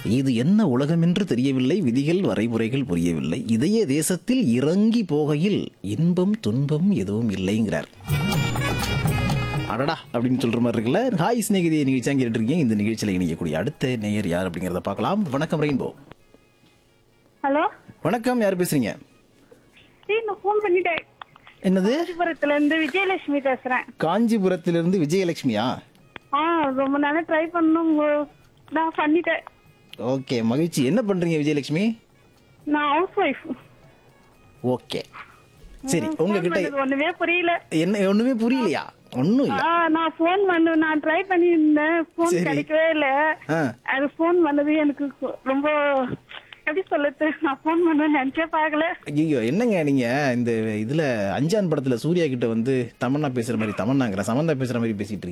இது என்ன உலகம் என்று தெரியவில்லை விதிகள் வரைமுறைகள் புரியவில்லை இதய தேசத்தில் இறங்கி போகையில் இன்பம் துன்பம் எதுவும் இல்லைங்கிறார் அடடா அப்படின்னு சொல்ற மாதிரி இருக்குல்ல ஹாய் ஸ்நேகிதி நிகழ்ச்சி கேட்டு இருக்கீங்க இந்த நிகழ்ச்சியில் இணையக்கூடிய அடுத்த நேயர் யார் அப்படிங்கிறத பார்க்கலாம் வணக்கம் ரெயின்போ ஹலோ வணக்கம் யார் பேசுறீங்க ஏய் நான் ஃபோன் பண்ணிட்டேன் என்னது காஞ்சிபுரத்துல இருந்து விஜயலட்சுமி பேசுறேன் காஞ்சிபுரத்திலிருந்து விஜயலட்சுமியா ஆ ரொம்ப நேரம் ட்ரை பண்ணும் நான் பண்ணிட்டேன் ஓகே மகிழ்ச்சி என்ன பண்றீங்க விஜயலட்சுமி நான் ஹவுஸ் ஒய்ஃப் ஓகே சரி உங்ககிட்ட ஒண்ணுமே புரியல என்ன ஒண்ணுமே புரியலையா ஒன்றும் இல்லை ஆ நான் ஃபோன் பண்ணு நான் ட்ரை பண்ணியிருந்தேன் ஃபோன் சரி. கிடைக்கவே இல்ல ஆ அது ஃபோன் பண்ணது எனக்கு கொ- ரொம்ப எப்படி சொல்லுது நான் ஃபோன் பண்ண நினைச்சே பார்க்கல ஐயோ என்னங்க நீங்க இந்த இதுல அஞ்சான் படத்துல சூர்யா கிட்ட வந்து தமன்னா பேசுற மாதிரி தமன்னாங்கிற சமந்தா பேசுற மாதிரி பேசிட்டு இருக்கீங்க